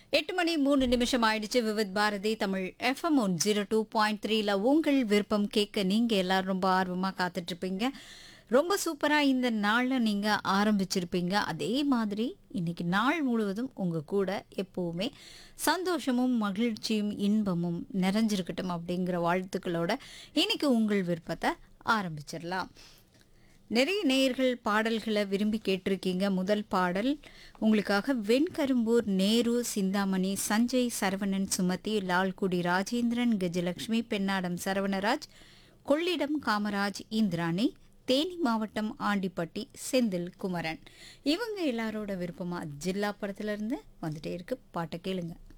எட்டு மணி மூணு நிமிஷம் ஆயிடுச்சு Vividh Bharati Tamil FM one zero two point த்ரீல உங்கள் விருப்பம் கேட்க நீங்க எல்லாரும் ரொம்ப ஆர்வமா காத்துட்டு இருப்பீங்க ரொம்ப சூப்பரா இந்த நாள்ல நீங்க ஆரம்பிச்சிருப்பீங்க அதே மாதிரி இன்னைக்கு நாள் முழுவதும் உங்க கூட எப்பவுமே சந்தோஷமும் மகிழ்ச்சியும் இன்பமும் நிறைஞ்சிருக்கட்டும் அப்படிங்கிற வாழ்த்துக்களோட இன்னைக்கு உங்கள் விருப்பத்தை ஆரம்பிச்சிடலாம் நிறைய நேயர்கள் பாடல்களை விரும்பி கேட்டிருக்கீங்க முதல் பாடல் உங்களுக்காக வெண்கரும்பூர் நேரு சிந்தாமணி சஞ்சய் சரவணன் சுமதி லால்குடி ராஜேந்திரன் கஜலட்சுமி பெண்ணாடம் சரவணராஜ் கொள்ளிடம் காமராஜ் இந்திராணி தேனி மாவட்டம் ஆண்டிப்பட்டி செந்தில் குமரன் இவங்க எல்லாரோட விருப்பமா ஜில்லா படத்துல இருந்து வந்துட்டே இருக்கு பாட்டை கேளுங்க